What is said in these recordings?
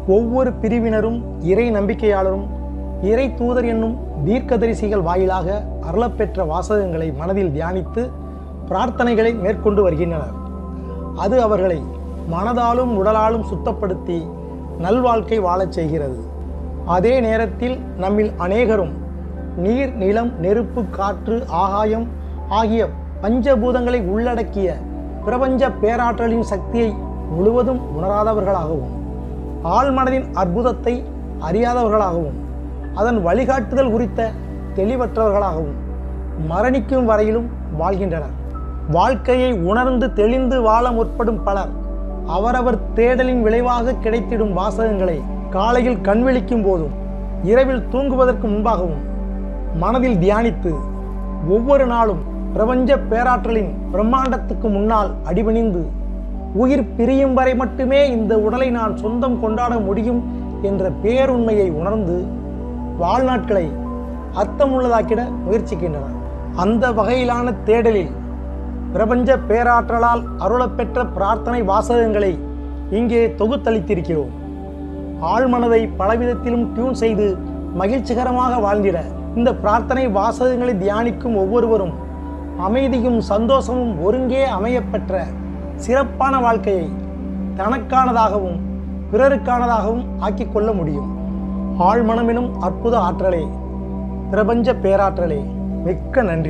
ஒவ்வொரு பிரிவினரும் இறை நம்பிக்கையாளரும் இறை தூதர் என்னும் தீர்க்கதரிசிகள் வாயிலாக அருளப்பெற்ற வாசகங்களை மனதில் தியானித்து பிரார்த்தனைகளை மேற்கொண்டு வருகின்றனர் அது அவர்களை மனதாலும் உடலாலும் சுத்தப்படுத்தி நல்வாழ்க்கை வாழச் செய்கிறது அதே நேரத்தில் நம்மில் அநேகரும் நீர் நிலம் நெருப்பு காற்று ஆகாயம் ஆகிய பஞ்சபூதங்களை உள்ளடக்கிய பிரபஞ்ச பேராற்றலின் சக்தியை முழுவதும் உணராதவர்களாகவும் ஆழ்மனதின் அற்புதத்தை அறியாதவர்களாகவும் அதன் வழிகாட்டுதல் குறித்த தெளிவற்றவர்களாகவும் மரணிக்கும் வரையிலும் வாழ்கின்றனர் வாழ்க்கையை உணர்ந்து தெளிந்து வாழ முற்படும் பலர் அவரவர் தேடலின் விளைவாக கிடைத்திடும் வாசகங்களை காலையில் கண்விழிக்கும் போதும் இரவில் தூங்குவதற்கு முன்பாகவும் மனதில் தியானித்து ஒவ்வொரு நாளும் பிரபஞ்ச பேராற்றலின் பிரம்மாண்டத்துக்கு முன்னால் அடிபணிந்து உயிர் பிரியும் வரை மட்டுமே இந்த உடலை நான் சொந்தம் கொண்டாட முடியும் என்ற பேருண்மையை உணர்ந்து வாழ்நாட்களை அர்த்தமுள்ளதாக்கிட முயற்சிக்கின்றனர் அந்த வகையிலான தேடலில் பிரபஞ்ச பேராற்றலால் அருளப்பெற்ற பிரார்த்தனை வாசகங்களை இங்கே தொகுத்தளித்திருக்கிறோம் ஆழ்மனதை பலவிதத்திலும் டியூன் செய்து மகிழ்ச்சிகரமாக வாழ்ந்திட இந்த பிரார்த்தனை வாசகங்களை தியானிக்கும் ஒவ்வொருவரும் அமைதியும் சந்தோஷமும் ஒருங்கே அமையப்பெற்ற சிறப்பான வாழ்க்கையை தனக்கானதாகவும் பிறருக்கானதாகவும் ஆக்கிக் கொள்ள முடியும் ஆழ்மனமெனும் அற்புத ஆற்றலே பிரபஞ்ச பேராற்றலே மிக்க நன்றி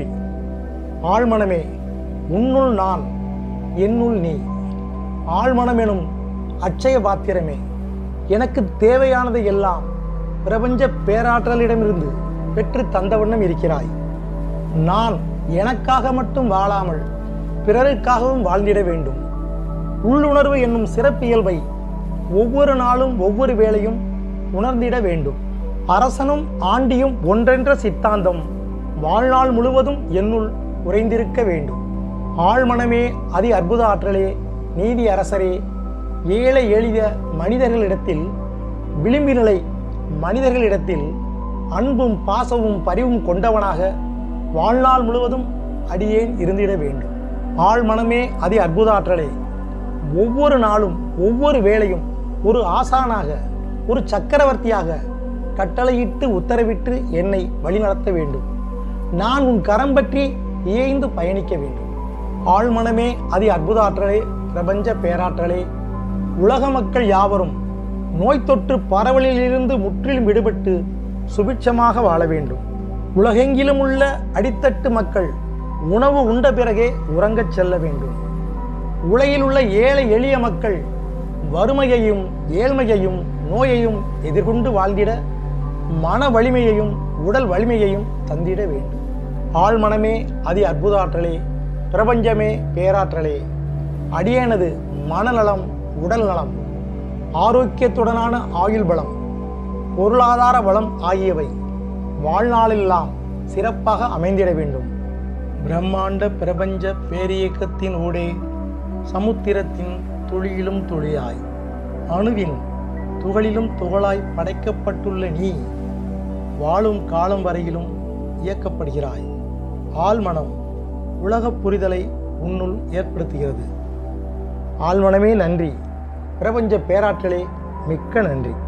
ஆழ்மனமே உன்னுள் நான் என்னுள் நீ ஆழ்மனமெனும் அட்சய பாத்திரமே எனக்கு தேவையானதை எல்லாம் பிரபஞ்ச பேராற்றலிடமிருந்து பெற்று தந்தவண்ணம் இருக்கிறாய் நான் எனக்காக மட்டும் வாழாமல் பிறருக்காகவும் வாழ்ந்திட வேண்டும் உள்ளுணர்வு என்னும் சிறப்பியல்பை ஒவ்வொரு நாளும் ஒவ்வொரு வேளையும் உணர்ந்திட வேண்டும் அரசனும் ஆண்டியும் ஒன்றென்ற சித்தாந்தம் வாழ்நாள் முழுவதும் என்னுள் உறைந்திருக்க வேண்டும் ஆழ்மனமே அதி அற்புத ஆற்றலே நீதி அரசரே ஏழை எளிய மனிதர்களிடத்தில் விளிம்பினிலை மனிதர்களிடத்தில் அன்பும் பாசமும் பரிவும் கொண்டவனாக வாழ்நாள் முழுவதும் அடியேன் இருந்திட வேண்டும் ஆழ்மனமே அதி அற்புத ஆற்றலே ஒவ்வொரு நாளும் ஒவ்வொரு வேளையும் ஒரு ஆசானாக ஒரு சக்கரவர்த்தியாக கட்டளையிட்டு உத்தரவிட்டு என்னை வழிநடத்த வேண்டும் நான் உன் கரம் பற்றி இயைந்து பயணிக்க வேண்டும் ஆழ்மனமே அதி அற்புத ஆற்றலே பிரபஞ்ச பேராற்றலே உலக மக்கள் யாவரும் நோய் தொற்று பரவலிலிருந்து முற்றிலும் விடுபட்டு சுபிட்சமாக வாழ வேண்டும் உலகெங்கிலும் உள்ள அடித்தட்டு மக்கள் உணவு உண்ட பிறகே உறங்கச் செல்ல வேண்டும் உலகில் உள்ள ஏழை எளிய மக்கள் வறுமையையும் ஏழ்மையையும் நோயையும் எதிர்கொண்டு வாழ்ந்திட மன வலிமையையும் உடல் வலிமையையும் தந்திட வேண்டும் ஆழ்மனமே அதி அற்புத ஆற்றலே பிரபஞ்சமே பேராற்றலே அடியேனது மனநலம் உடல் நலம் ஆரோக்கியத்துடனான ஆயுள் பலம் பொருளாதார வளம் ஆகியவை வாழ்நாளெல்லாம் சிறப்பாக அமைந்திட வேண்டும் பிரம்மாண்ட பிரபஞ்ச பேரியக்கத்தின் ஊடே சமுத்திரத்தின் துளியிலும் துளியாய் அணுவின் துகளிலும் துகளாய் படைக்கப்பட்டுள்ள நீ வாழும் காலம் வரையிலும் இயக்கப்படுகிறாய் ஆழ்மனம் உலகப் புரிதலை உன்னுள் ஏற்படுத்துகிறது ஆழ்மனமே நன்றி பிரபஞ்ச பேராற்றலே மிக்க நன்றி